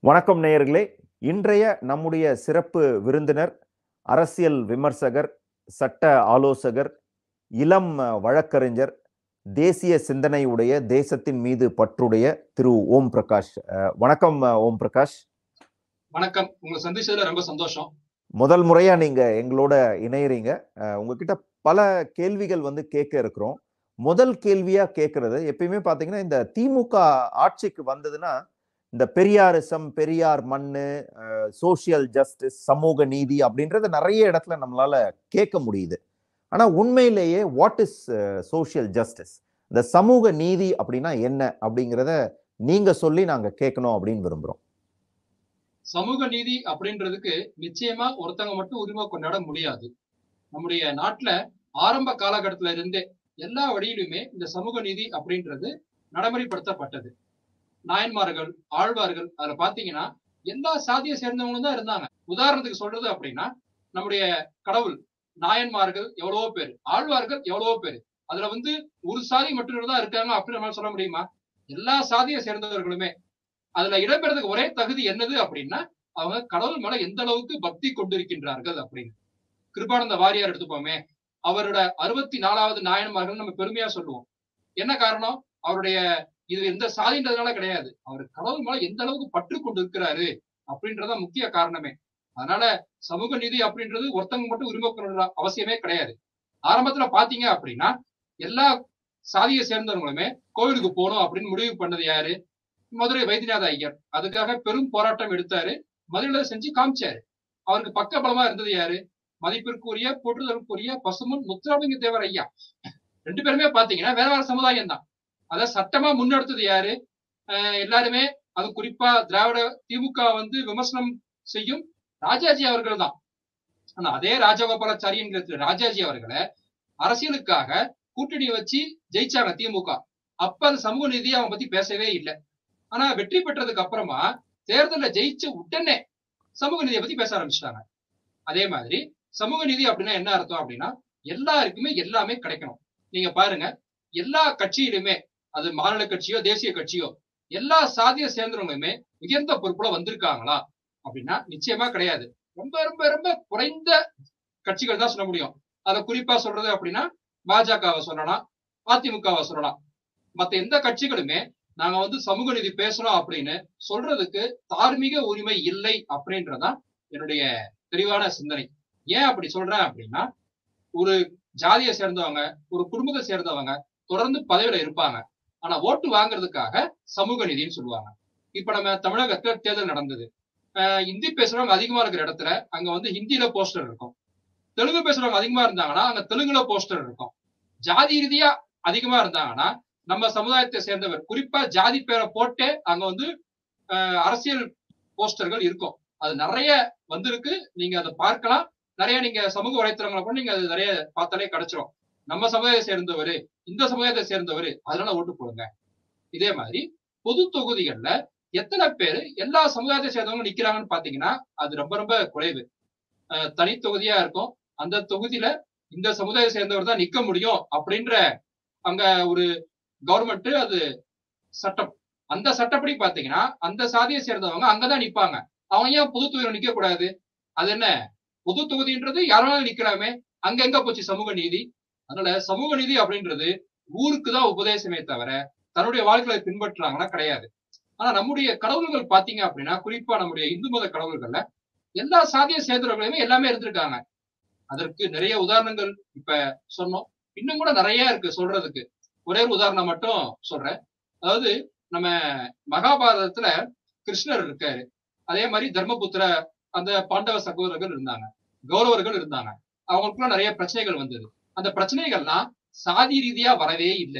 வணக்கம் நேயர்களே இன்றைய நம்முடைய சிறப்பு விருந்தினர் அரசியல் விமர்சகர் சட்ட ஆலோசகர் இளம் வழக்கறிஞர் தேசிய சிந்தனையுடைய தேசத்தின் மீது பற்றுடைய திரு ஓம் பிரகாஷ் அஹ், வணக்கம் அஹ், ஓம் பிரகாஷ் வணக்கம் உங்களை சந்திச்சதுல ரொம்ப சந்தோஷம் முதல் முறையா நீங்க எங்களோட இணையறீங்க அஹ், உங்ககிட்ட பல கேள்விகள் வந்து கேட்க இருக்கிறோம் முதல் கேள்வியா கேட்கறது எப்பயுமே பாத்தீங்கன்னா இந்த திமுக ஆட்சிக்கு வந்ததுன்னா இந்த பெரியாரிசம் பெரியார் மண்ணு சோசியல் ஜஸ்டிஸ் சமூக நீதி அப்படின்றத நிறைய இடத்துல நம்மளால கேட்க முடியுது ஆனா உண்மையிலேயே வாட் இஸ் சோசியல் ஜஸ்டிஸ் இந்த சமூக நீதி அப்படின்னா என்ன அப்படிங்கிறத நீங்க சொல்லி நாங்க கேட்கணும் அப்படின்னு விரும்புறோம் சமூக நீதி அப்படின்றதுக்கு நிச்சயமா ஒருத்தவங்க மட்டும் உரிமை கொண்டாட முடியாது நம்முடைய நாட்டுல ஆரம்ப காலகட்டத்துல இருந்தே எல்லா வழியிலுமே இந்த சமூக நீதி அப்படின்றது நடைமுறைப்படுத்தப்பட்டது நாயன்மார்கள் ஆழ்வார்கள் அதுல பாத்தீங்கன்னா எல்லா சாதியை சேர்ந்தவங்களும் தான் இருந்தாங்க உதாரணத்துக்கு சொல்றது அப்படின்னா நம்முடைய கடவுள் நாயன்மார்கள் எவ்வளவோ பேர் ஆழ்வார்கள் எவ்வளவோ பேர் அதுல வந்து ஒரு சாதி மட்டும் தான் இருக்காங்க அப்படின்னு நம்மளால சொல்ல முடியுமா எல்லா சாதியை சேர்ந்தவர்களுமே அதுல இடம்பெறதுக்கு ஒரே தகுதி என்னது அப்படின்னா அவங்க கடவுள் மேல எந்த அளவுக்கு பக்தி கொண்டிருக்கின்றார்கள் அப்படின்னு கிருபானந்த வாரியார் எடுத்துப்போமே அவரோட அறுபத்தி நாலாவது நாயன்மார்கள் நம்ம பெருமையா சொல்லுவோம் என்ன காரணம் அவருடைய இது எந்த சாதின்றதுனால கிடையாது அவர் கடவுள் மேல எந்த அளவுக்கு பற்று கொண்டு இருக்கிறாரு அப்படின்றத முக்கிய காரணமே அதனால சமூக நீதி அப்படின்றது ஒருத்தவங்க மட்டும் உரிமை கொள்ள அவசியமே கிடையாது ஆரம்பத்துல பாத்தீங்க அப்படின்னா எல்லா சாதியை சேர்ந்தவங்களுமே கோவிலுக்கு போகணும் அப்படின்னு முடிவு பண்ணது யாரு மதுரை வைத்தியநாத ஐயர் அதுக்காக பெரும் போராட்டம் எடுத்தாரு மதுரையில செஞ்சு காமிச்சாரு அவருக்கு பக்க பலமா இருந்தது யாரு மதிப்பிற்குரிய போற்றுதலுக்குரிய பசுமன் முத்துராமலிங்க தேவர் ஐயா ரெண்டு பேருமே பாத்தீங்கன்னா வேற வேற சமுதாயம் தான் அத சட்டமா முன்னெடுத்தது யாரு அஹ் எல்லாருமே அது குறிப்பா திராவிட திமுக வந்து விமர்சனம் செய்யும் ராஜாஜி அவர்கள் தான் ஆனா அதே ராஜகோபாலாச்சாரி என்கிற திரு ராஜாஜி அவர்களை அரசியலுக்காக கூட்டணி வச்சு ஜெயிச்சாங்க திமுக அப்ப அந்த சமூக நீதி அவங்க பத்தி பேசவே இல்லை ஆனா வெற்றி பெற்றதுக்கு அப்புறமா தேர்தல்ல ஜெயிச்ச உடனே சமூக நீதியை பத்தி பேச ஆரம்பிச்சிட்டாங்க அதே மாதிரி சமூக நீதி அப்படின்னா என்ன அர்த்தம் அப்படின்னா எல்லாருக்குமே எல்லாமே கிடைக்கணும் நீங்க பாருங்க எல்லா கட்சியிலுமே அது மாநில கட்சியோ தேசிய கட்சியோ எல்லா சாதியை சேர்ந்தவங்களுமே உயர்ந்த பொறுப்புல வந்திருக்காங்களா அப்படின்னா நிச்சயமா கிடையாது ரொம்ப ரொம்ப ரொம்ப குறைந்த கட்சிகள் தான் சொல்ல முடியும் அதை குறிப்பா சொல்றது அப்படின்னா பாஜகவை சொல்லலாம் அதிமுகவை சொல்லலாம் மத்த எந்த கட்சிகளுமே நாங்க வந்து சமூக நீதி பேசணும் அப்படின்னு சொல்றதுக்கு தார்மீக உரிமை இல்லை அப்படின்றதான் என்னுடைய தெளிவான சிந்தனை ஏன் அப்படி சொல்றேன் அப்படின்னா ஒரு ஜாதியை சேர்ந்தவங்க ஒரு குடும்பத்தை சேர்ந்தவங்க தொடர்ந்து பதவியில இருப்பாங்க ஆனா ஓட்டு வாங்குறதுக்காக சமூக நீதினு சொல்லுவாங்க இப்ப நம்ம தமிழகத்துல தேர்தல் நடந்தது ஆஹ் இந்தி பேசுறவங்க அதிகமா இருக்கிற இடத்துல அங்க வந்து ஹிந்தியில போஸ்டர் இருக்கும் தெலுங்கு பேசுறவங்க அதிகமா இருந்தாங்கன்னா அங்க தெலுங்குல போஸ்டர் இருக்கும் ஜாதி ரீதியா அதிகமா இருந்தாங்கன்னா நம்ம சமுதாயத்தை சேர்ந்தவர் குறிப்பா ஜாதி பேரை போட்டே அங்க வந்து ஆஹ் அரசியல் போஸ்டர்கள் இருக்கும் அது நிறைய வந்திருக்கு நீங்க அதை பார்க்கலாம் நிறைய நீங்க சமூக வலைத்தளங்களை கூட நீங்க அது நிறைய பார்த்தாலே கிடைச்சிரும் நம்ம சமுதாயத்தை சேர்ந்தவர் இந்த சமுதாயத்தை சேர்ந்தவர் அதனால ஓட்டு போடுங்க இதே மாதிரி பொது தொகுதிகள்ல எத்தனை பேர் எல்லா சமுதாயத்தை சேர்ந்தவங்க நிக்கிறாங்கன்னு பாத்தீங்கன்னா அது ரொம்ப ரொம்ப குறைவு அஹ் தனி தொகுதியா இருக்கும் அந்த தொகுதியில இந்த சமுதாயத்தை சேர்ந்தவர் தான் நிக்க முடியும் அப்படின்ற அங்க ஒரு கவர்மெண்ட் அது சட்டம் அந்த சட்டப்படி பாத்தீங்கன்னா அந்த சாதியை சேர்ந்தவங்க அங்கதான் நிப்பாங்க அவங்க ஏன் பொது தொகுதியில நிக்க கூடாது அது என்ன பொது தொகுதின்றது யாராலும் நிக்கலாமே அங்க எங்க போச்சு சமூக நீதி அதனால சமூக நீதி அப்படின்றது ஊருக்கு தான் உபதேசமே தவிர தன்னுடைய வாழ்க்கையை பின்பற்றுறாங்கன்னா கிடையாது ஆனா நம்முடைய கடவுள்கள் பாத்தீங்க அப்படின்னா குறிப்பா நம்முடைய இந்து மத கடவுள்கள்ல எல்லா சாதிய சேர்ந்தவர்களுமே எல்லாமே இருந்திருக்காங்க அதற்கு நிறைய உதாரணங்கள் இப்ப சொன்னோம் இன்னும் கூட நிறைய இருக்கு சொல்றதுக்கு ஒரே ஒரு உதாரணம் மட்டும் சொல்றேன் அதாவது நம்ம மகாபாரதத்துல கிருஷ்ணர் இருக்காரு அதே மாதிரி தர்மபுத்திர அந்த பாண்டவ சகோதரர்கள் இருந்தாங்க கௌரவர்கள் இருந்தாங்க அவங்களுக்குள்ள நிறைய பிரச்சனைகள் வந்தது அந்த பிரச்சனைகள்லாம் சாதி ரீதியா வரவே இல்லை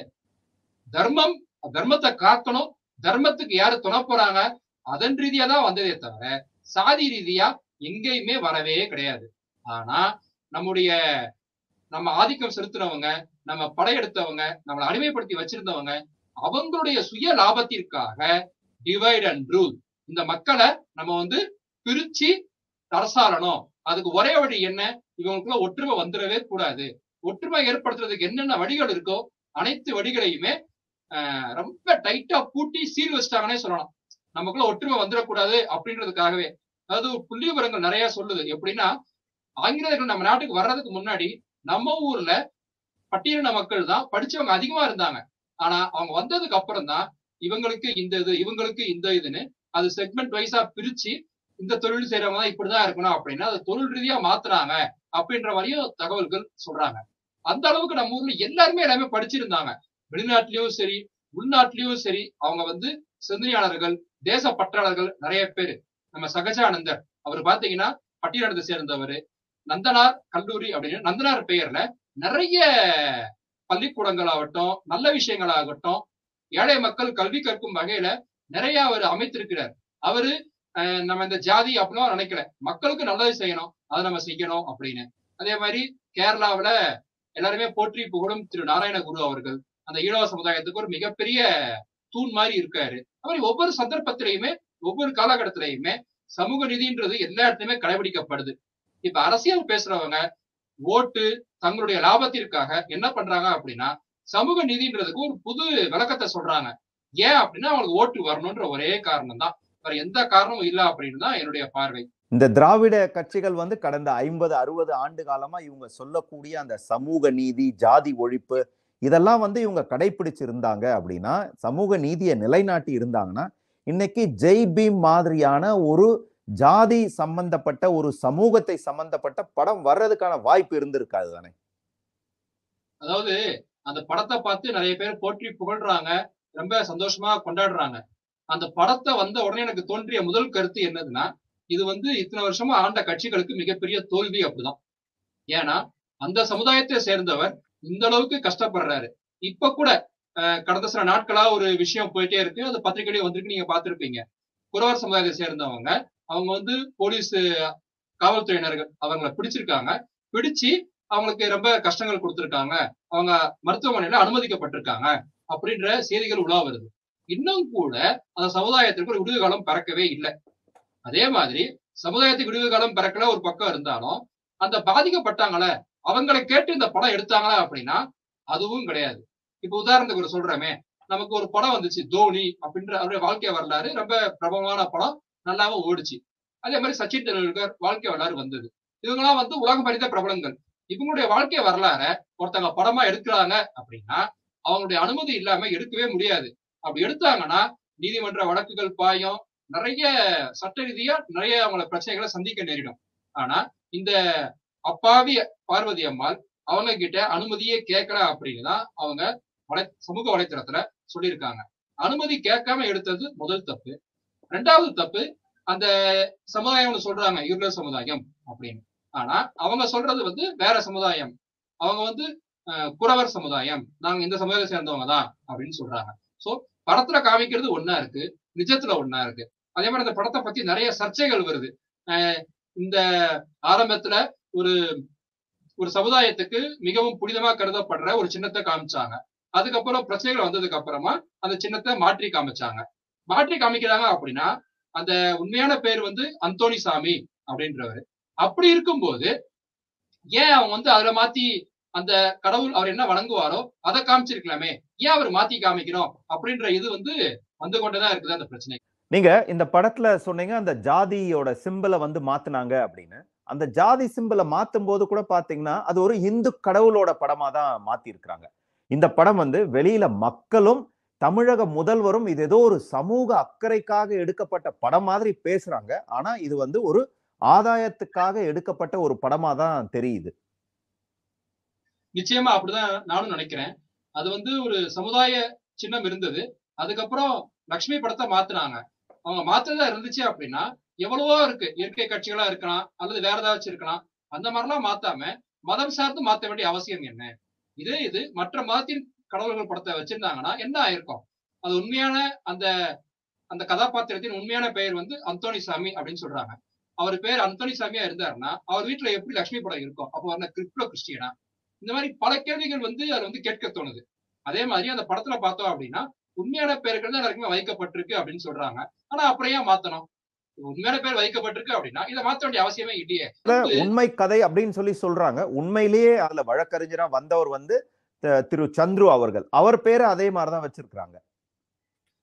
தர்மம் தர்மத்தை காக்கணும் தர்மத்துக்கு யாரு துணை போறாங்க அதன் ரீதியா தான் வந்ததே தவிர சாதி ரீதியா எங்கேயுமே வரவே கிடையாது ஆனா நம்முடைய நம்ம ஆதிக்கம் செலுத்தினவங்க நம்ம படையெடுத்தவங்க நம்மளை அடிமைப்படுத்தி வச்சிருந்தவங்க அவங்களுடைய சுய லாபத்திற்காக டிவைட் அண்ட் ரூல் இந்த மக்களை நம்ம வந்து பிரிச்சு அரசாளணும் அதுக்கு ஒரே வழி என்ன இவங்களுக்குள்ள ஒற்றுமை வந்துடவே கூடாது ஒற்றுமை ஏற்படுத்துறதுக்கு என்னென்ன வழிகள் இருக்கோ அனைத்து வழிகளையுமே ரொம்ப டைட்டா பூட்டி சீல் வச்சிட்டாங்கன்னே சொல்லலாம் நமக்குள்ள ஒற்றுமை வந்துடக்கூடாது அப்படின்றதுக்காகவே அதாவது புள்ளி விவரங்கள் நிறைய சொல்லுது எப்படின்னா ஆங்கிலேயர்கள் நம்ம நாட்டுக்கு வர்றதுக்கு முன்னாடி நம்ம ஊர்ல பட்டியலின மக்கள் தான் படிச்சவங்க அதிகமா இருந்தாங்க ஆனா அவங்க வந்ததுக்கு அப்புறம் தான் இவங்களுக்கு இந்த இது இவங்களுக்கு இந்த இதுன்னு அது செக்மெண்ட் வைஸா பிரிச்சு இந்த தொழில் செய்யறவங்க தான் இப்படிதான் இருக்கணும் அப்படின்னா அது தொழில் ரீதியா மாத்துறாங்க அப்படின்ற மாதிரியும் தகவல்கள் சொல்றாங்க அந்த அளவுக்கு நம்ம ஊர்ல எல்லாருமே எல்லாமே படிச்சிருந்தாங்க வெளிநாட்டிலயும் சரி உள்நாட்டிலயும் சரி அவங்க வந்து சிந்தனையாளர்கள் தேச பற்றாளர்கள் நிறைய பேர் நம்ம சகஜானந்தர் அவர் பாத்தீங்கன்னா பட்டியலத்தை சேர்ந்தவர் நந்தனார் கல்லூரி அப்படின்னு நந்தனார் பெயர்ல நிறைய பள்ளிக்கூடங்கள் ஆகட்டும் நல்ல விஷயங்கள் ஆகட்டும் ஏழை மக்கள் கல்வி கற்கும் வகையில நிறைய அவர் அமைத்திருக்கிறார் அவரு நம்ம இந்த ஜாதி அப்படின்னா நினைக்கல மக்களுக்கு நல்லது செய்யணும் அதை நம்ம செய்யணும் அப்படின்னு அதே மாதிரி கேரளாவில எல்லாருமே போற்றி புகழும் திரு நாராயண குரு அவர்கள் அந்த ஈழவ சமுதாயத்துக்கு ஒரு மிகப்பெரிய தூண் மாதிரி இருக்காரு மாதிரி ஒவ்வொரு சந்தர்ப்பத்திலையுமே ஒவ்வொரு காலகட்டத்திலையுமே சமூக நீதின்றது எல்லா இடத்துலயுமே கடைபிடிக்கப்படுது இப்ப அரசியல் பேசுறவங்க ஓட்டு தங்களுடைய லாபத்திற்காக என்ன பண்றாங்க அப்படின்னா சமூக நீதின்றதுக்கு ஒரு புது விளக்கத்தை சொல்றாங்க ஏன் அப்படின்னா அவங்களுக்கு ஓட்டு வரணும்ன்ற ஒரே காரணம் தான் வேற எந்த காரணமும் இல்ல அப்படின்னு தான் என்னுடைய பார்வை இந்த திராவிட கட்சிகள் வந்து கடந்த ஐம்பது அறுபது ஆண்டு காலமா இவங்க சொல்லக்கூடிய அந்த சமூக நீதி ஜாதி ஒழிப்பு இதெல்லாம் வந்து இவங்க கடைபிடிச்சிருந்தாங்க அப்படின்னா சமூக நீதியை நிலைநாட்டி இருந்தாங்கன்னா இன்னைக்கு ஜெய் பீம் மாதிரியான ஒரு ஜாதி சம்பந்தப்பட்ட ஒரு சமூகத்தை சம்பந்தப்பட்ட படம் வர்றதுக்கான வாய்ப்பு இருந்திருக்காது தானே அதாவது அந்த படத்தை பார்த்து நிறைய பேர் போற்றி புகழ்றாங்க ரொம்ப சந்தோஷமா கொண்டாடுறாங்க அந்த படத்தை வந்த உடனே எனக்கு தோன்றிய முதல் கருத்து என்னதுன்னா இது வந்து இத்தனை வருஷமா ஆண்ட கட்சிகளுக்கு மிகப்பெரிய தோல்வி அப்படிதான் ஏன்னா அந்த சமுதாயத்தை சேர்ந்தவர் இந்த அளவுக்கு கஷ்டப்படுறாரு இப்ப கூட கடந்த சில நாட்களா ஒரு விஷயம் போயிட்டே இருக்கு அது பத்திரிகையிலேயே வந்திருக்கு நீங்க பார்த்திருப்பீங்க குறவர் சமுதாயத்தை சேர்ந்தவங்க அவங்க வந்து போலீஸ் காவல்துறையினர்கள் அவங்கள பிடிச்சிருக்காங்க பிடிச்சு அவங்களுக்கு ரொம்ப கஷ்டங்கள் கொடுத்திருக்காங்க அவங்க மருத்துவமனையில அனுமதிக்கப்பட்டிருக்காங்க அப்படின்ற செய்திகள் உலா வருது இன்னும் கூட அந்த சமுதாயத்திற்கு ஒரு விடுவு காலம் பிறக்கவே இல்லை அதே மாதிரி சமுதாயத்துக்கு விடுவு காலம் பிறக்கல ஒரு பக்கம் இருந்தாலும் அந்த பாதிக்கப்பட்டாங்களே அவங்களை கேட்டு இந்த படம் எடுத்தாங்களா அப்படின்னா அதுவும் கிடையாது இப்ப உதாரணத்துக்கு ஒரு சொல்றமே நமக்கு ஒரு படம் வந்துச்சு தோனி அப்படின்ற அவருடைய வாழ்க்கை வரலாறு ரொம்ப பிரபலமான படம் நல்லாவும் ஓடிச்சு அதே மாதிரி சச்சின் டெண்டுல்கர் வாழ்க்கை வரலாறு வந்தது இவங்கெல்லாம் வந்து உலகம் அறிந்த பிரபலங்கள் இவங்களுடைய வாழ்க்கை வரலாற ஒருத்தங்க படமா எடுக்கிறாங்க அப்படின்னா அவங்களுடைய அனுமதி இல்லாம எடுக்கவே முடியாது அப்படி எடுத்தாங்கன்னா நீதிமன்ற வழக்குகள் பாயம் நிறைய சட்ட ரீதியா நிறைய அவங்கள பிரச்சனைகளை சந்திக்க நேரிடும் ஆனா இந்த அப்பாவி பார்வதி அம்மாள் அவங்க கிட்ட அனுமதியே கேட்கல அப்படின்னு தான் அவங்க வலை சமூக வலைத்தளத்துல சொல்லியிருக்காங்க அனுமதி கேட்காம எடுத்தது முதல் தப்பு ரெண்டாவது தப்பு அந்த சமுதாயம் சொல்றாங்க இருளர் சமுதாயம் அப்படின்னு ஆனா அவங்க சொல்றது வந்து வேற சமுதாயம் அவங்க வந்து குறவர் சமுதாயம் நாங்க இந்த சமுதாயத்தை சேர்ந்தவங்க தான் அப்படின்னு சொல்றாங்க சோ படத்துல காமிக்கிறது ஒன்னா இருக்கு நிஜத்துல ஒன்னா இருக்கு அதே மாதிரி அந்த படத்தை பத்தி நிறைய சர்ச்சைகள் வருது இந்த ஆரம்பத்துல ஒரு ஒரு சமுதாயத்துக்கு மிகவும் புனிதமா கருதப்படுற ஒரு சின்னத்தை காமிச்சாங்க அதுக்கப்புறம் பிரச்சனைகள் வந்ததுக்கு அப்புறமா அந்த சின்னத்தை மாற்றி காமிச்சாங்க மாற்றி காமிக்கிறாங்க அப்படின்னா அந்த உண்மையான பேர் வந்து அந்தோணி சாமி அப்படின்றவர் அப்படி இருக்கும்போது ஏன் அவங்க வந்து அதுல மாத்தி அந்த கடவுள் அவர் என்ன வணங்குவாரோ அதை காமிச்சிருக்கலாமே ஏன் அவர் மாத்தி காமிக்கணும் அப்படின்ற இது வந்து வந்து கொண்டுதான் இருக்குது அந்த பிரச்சனை நீங்க இந்த படத்துல சொன்னீங்க அந்த ஜாதியோட சிம்பிளை வந்து மாத்தினாங்க அப்படின்னு அந்த ஜாதி சிம்பிளை மாத்தும் போது கூட பாத்தீங்கன்னா அது ஒரு இந்து கடவுளோட படமா தான் மாத்தி இருக்கிறாங்க இந்த படம் வந்து வெளியில மக்களும் தமிழக முதல்வரும் இது ஏதோ ஒரு சமூக அக்கறைக்காக எடுக்கப்பட்ட படம் மாதிரி பேசுறாங்க ஆனா இது வந்து ஒரு ஆதாயத்துக்காக எடுக்கப்பட்ட ஒரு படமா தான் தெரியுது நிச்சயமா அப்படிதான் நானும் நினைக்கிறேன் அது வந்து ஒரு சமுதாய சின்னம் இருந்தது அதுக்கப்புறம் லக்ஷ்மி படத்தை மாத்தினாங்க அவங்க மாத்திரதா இருந்துச்சு அப்படின்னா எவ்வளவோ இருக்கு இயற்கை காட்சிகளா இருக்கலாம் அல்லது வேற ஏதாச்சும் இருக்கலாம் அந்த மாதிரிலாம் மாத்தாம மதம் சார்ந்து மாத்த வேண்டிய அவசியம் என்ன இதே இது மற்ற மதத்தின் கடவுள்கள் படத்தை வச்சிருந்தாங்கன்னா என்ன ஆயிருக்கும் அது உண்மையான அந்த அந்த கதாபாத்திரத்தின் உண்மையான பெயர் வந்து அந்தோணி சாமி அப்படின்னு சொல்றாங்க அவர் பேர் அந்தோணி சாமியா இருந்தாருன்னா அவர் வீட்டுல எப்படி லட்சுமி படம் இருக்கும் அப்போ வர கிறிஸ்துவ கிறிஸ்டியனா இந்த மாதிரி பல கேள்விகள் வந்து அது வந்து கேட்க தோணுது அதே மாதிரி அந்த படத்துல பார்த்தோம் அப்படின்னா உண்மையான பெயர்கள் தான் எல்லாருக்குமே வைக்கப்பட்டிருக்கு அப்படின்னு சொல்றாங்க ஆனா அப்புறம் ஏன் மாத்தணும் உண்மையான பேர் வைக்கப்பட்டிருக்கு அப்படின்னா இதை மாத்த வேண்டிய அவசியமே இல்லையே உண்மை கதை அப்படின்னு சொல்லி சொல்றாங்க உண்மையிலேயே அதுல வழக்கறிஞரா வந்தவர் வந்து திரு சந்துரு அவர்கள் அவர் பேரை அதே மாதிரிதான் வச்சிருக்கிறாங்க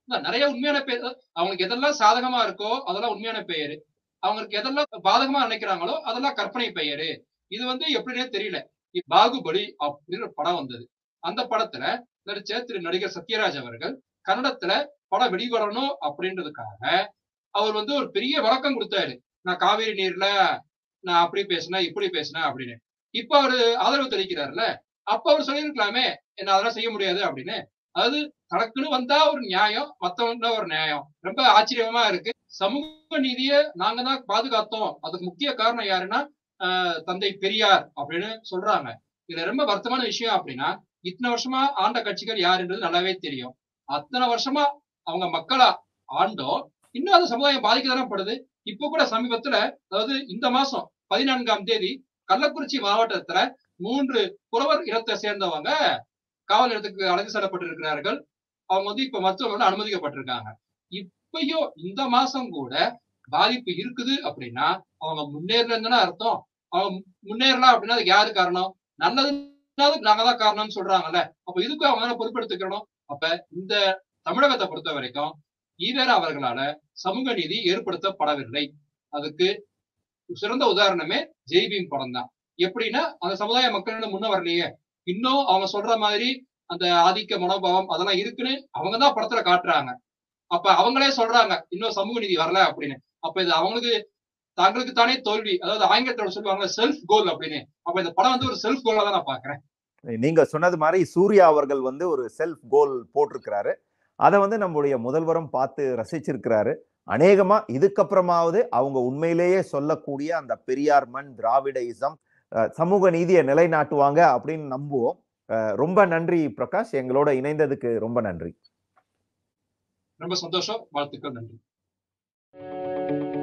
அதான் நிறைய உண்மையான பேர் அவங்களுக்கு எதெல்லாம் சாதகமா இருக்கோ அதெல்லாம் உண்மையான பெயரு அவங்களுக்கு எதெல்லாம் பாதகமா நினைக்கிறாங்களோ அதெல்லாம் கற்பனை பெயரு இது வந்து எப்படின்னே தெரியல இ- பாகுபலி அப்படின்னு ஒரு படம் வந்தது அந்த படத்துல நடிச்ச திரு நடிகர் சத்யராஜ் அவர்கள் கன்னடத்துல படம் வெளிவரணும் அப்படின்றதுக்காக அவர் வந்து ஒரு பெரிய விளக்கம் கொடுத்தாரு நான் காவேரி நீர்ல நான் அப்படி பேசினேன் இப்படி பேசினேன் அப்படின்னு இப்ப அவரு ஆதரவு தெரிவிக்கிறாருல்ல அப்ப அவர் சொல்லியிருக்கலாமே என்ன அதெல்லாம் செய்ய முடியாது அப்படின்னு அதாவது தனக்குன்னு வந்தா ஒரு நியாயம் மத்தவங்க ஒரு நியாயம் ரொம்ப ஆச்சரியமா இருக்கு சமூக நீதியை நாங்க தான் பாதுகாத்தோம் அதுக்கு முக்கிய காரணம் யாருன்னா ஆஹ் தந்தை பெரியார் அப்படின்னு சொல்றாங்க இதுல ரொம்ப வருத்தமான விஷயம் அப்படின்னா இத்தனை வருஷமா ஆண்ட கட்சிகள் யாருன்றது நல்லாவே தெரியும் அத்தனை வருஷமா அவங்க மக்களா ஆண்டோம் இன்னும் அந்த சமுதாயம் பாதிக்கதானே படுது இப்ப கூட சமீபத்துல அதாவது இந்த மாசம் பதினான்காம் தேதி கள்ளக்குறிச்சி மாவட்டத்துல மூன்று புலவர் இனத்தை சேர்ந்தவங்க காவல் நிலையத்துக்கு அழைத்து செல்லப்பட்டிருக்கிறார்கள் அவங்க வந்து இப்ப மருத்துவமனையில அனுமதிக்கப்பட்டிருக்காங்க இப்பயும் இந்த மாசம் கூட பாதிப்பு இருக்குது அப்படின்னா அவங்க முன்னேறலன்னு அர்த்தம் அவங்க முன்னேறலாம் அப்படின்னா அதுக்கு யாரு காரணம் நல்லதுனாலும் நாங்க தான் காரணம்னு சொல்றாங்கல்ல அப்ப இதுக்கும் அவங்க தானே பொறுப்பெடுத்துக்கணும் அப்ப இந்த தமிழகத்தை பொறுத்த வரைக்கும் ஈவேர அவர்களால சமூக நீதி ஏற்படுத்தப்படவில்லை அதுக்கு சிறந்த உதாரணமே ஜெய்பீம் படம் தான் எப்படின்னா அந்த சமுதாய மக்களிடம் முன்ன வரலையே இன்னும் அவங்க சொல்ற மாதிரி அந்த ஆதிக்க மனோபாவம் அதெல்லாம் இருக்குன்னு அவங்க தான் படத்துல காட்டுறாங்க அப்ப அவங்களே சொல்றாங்க இன்னும் சமூக நீதி வரல அப்படின்னு அப்ப இது அவங்களுக்கு தங்களுக்கு தானே தோல்வி அதாவது ஆங்கிலத்தோட சொல்லுவாங்க செல்ஃப் கோல் அப்படின்னு அப்ப இந்த படம் வந்து ஒரு செல்ஃப் கோலா தான் நான் பாக்குறேன் நீங்க சொன்னது மாதிரி சூர்யா அவர்கள் வந்து ஒரு செல்ஃப் கோல் போட்டிருக்கிறாரு அதை வந்து நம்முடைய முதல்வரும் பார்த்து ரசிச்சிருக்கிறாரு அநேகமா இதுக்கப்புறமாவது அவங்க உண்மையிலேயே சொல்லக்கூடிய அந்த பெரியார் மண் திராவிட இசம் அஹ், சமூக நீதியை நிலைநாட்டுவாங்க அப்படின்னு நம்புவோம் அஹ், ரொம்ப நன்றி பிரகாஷ் எங்களோட இணைந்ததுக்கு ரொம்ப நன்றி ரொம்ப சந்தோஷம் வாழ்த்துக்கள் நன்றி